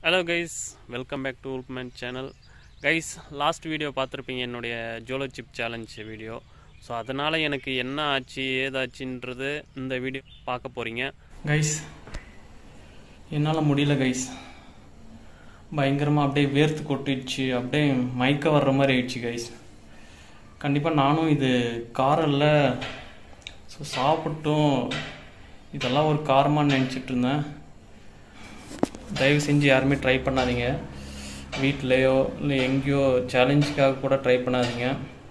hello guys welcome back to Wolfman channel guys last video பார்த்துருப்பீங்க என்னுடைய Jolo chip challenge video so அதனால் எனக்கு என்ன ஆச்சு ஏதாச்சுன்றது இந்த வீடியோ பார்க்க போகிறீங்க கைஸ் என்னால் முடியல கைஸ் பயங்கரமாக அப்படியே வேர்த்து கொட்டிடுச்சு அப்படியே மயக்க வர்ற மாதிரி ஆயிடுச்சு கைஸ் கண்டிப்பாக நானும் இது காரல்ல ஸோ சாப்பிட்டும் இதெல்லாம் ஒரு காரமாக நினச்சிட்டு இருந்தேன் தயவு செஞ்சு யாருமே ட்ரை பண்ணாதீங்க வீட்லேயோ இல்லை எங்கேயோ சேலஞ்சுக்காக கூட ட்ரை பண்ணாதீங்க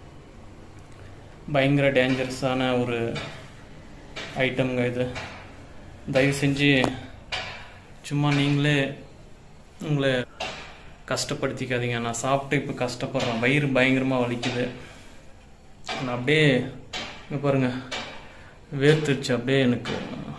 பயங்கர டேஞ்சரஸான ஒரு ஐட்டம்ங்க இது தயவு செஞ்சு சும்மா நீங்களே உங்களை கஷ்டப்படுத்திக்காதீங்க நான் சாப்பிட்டு இப்போ கஷ்டப்படுறேன் வயிறு பயங்கரமாக வலிக்குது நான் அப்படியே இங்கே பாருங்க வேர்த்துருச்சு அப்படியே எனக்கு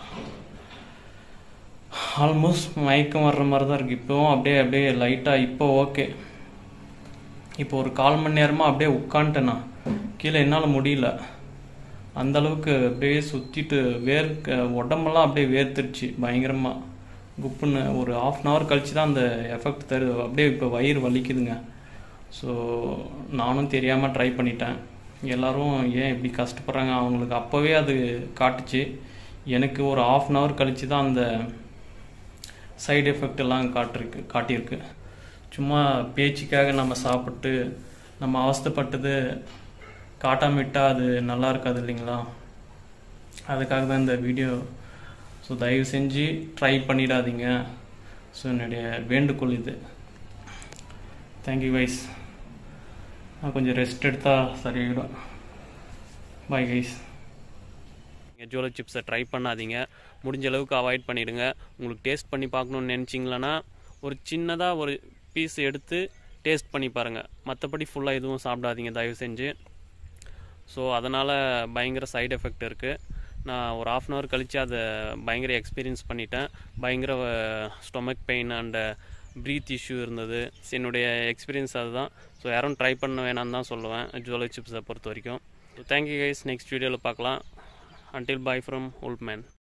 ஆல்மோஸ்ட் மயக்கம் வர்ற மாதிரி தான் இருக்குது இப்போவும் அப்படியே அப்படியே லைட்டாக இப்போ ஓகே இப்போ ஒரு கால் மணி நேரமாக அப்படியே உட்காந்துட்டேன் நான் கீழே என்னால் முடியல அந்த அளவுக்கு அப்படியே சுற்றிட்டு வேர்க்க உடம்பெல்லாம் அப்படியே வேர்த்துருச்சு பயங்கரமாக குப்புன்னு ஒரு ஆஃப் அன் ஹவர் கழிச்சு தான் அந்த எஃபெக்ட் தருது அப்படியே இப்போ வயிறு வலிக்குதுங்க ஸோ நானும் தெரியாமல் ட்ரை பண்ணிட்டேன் எல்லாரும் ஏன் இப்படி கஷ்டப்படுறாங்க அவங்களுக்கு அப்போவே அது காட்டுச்சு எனக்கு ஒரு ஆஃப் அன் ஹவர் கழிச்சு தான் அந்த சைடு எஃபெக்ட் எல்லாம் காட்டிருக்கு காட்டியிருக்கு சும்மா பேச்சுக்காக நம்ம சாப்பிட்டு நம்ம அவஸ்தைப்பட்டது காட்டாம விட்டா அது நல்லா இருக்காது இல்லைங்களா அதுக்காக தான் இந்த வீடியோ ஸோ தயவு செஞ்சு ட்ரை பண்ணிடாதீங்க ஸோ என்னுடைய வேண்டுகோள் இது தேங்க்யூ வைஸ் நான் கொஞ்சம் ரெஸ்ட் எடுத்தால் சரியாயிடும் பாய் கைஸ் நீங்கள் ஜோலோ சிப்ஸை ட்ரை பண்ணாதீங்க முடிஞ்ச அளவுக்கு அவாய்ட் பண்ணிவிடுங்க உங்களுக்கு டேஸ்ட் பண்ணி பார்க்கணுன்னு நினச்சிங்களன்னா ஒரு சின்னதாக ஒரு பீஸ் எடுத்து டேஸ்ட் பண்ணி பாருங்கள் மற்றபடி ஃபுல்லாக எதுவும் சாப்பிடாதீங்க தயவு செஞ்சு ஸோ அதனால் பயங்கர சைடு எஃபெக்ட் இருக்குது நான் ஒரு ஆஃப் அன் ஹவர் கழித்து அதை பயங்கர எக்ஸ்பீரியன்ஸ் பண்ணிட்டேன் பயங்கர stomach pain and breath issue இருந்தது So, என்னுடைய எக்ஸ்பீரியன்ஸ் அதுதான் ஸோ யாரும் ட்ரை பண்ண வேணாம்னு தான் சொல்லுவேன் ஜுவல்லரி சிப்ஸை பொறுத்த வரைக்கும் ஸோ தேங்க்யூ கைஸ் நெக்ஸ்ட் வீடியோவில் பார்க்கலாம் until bye from old man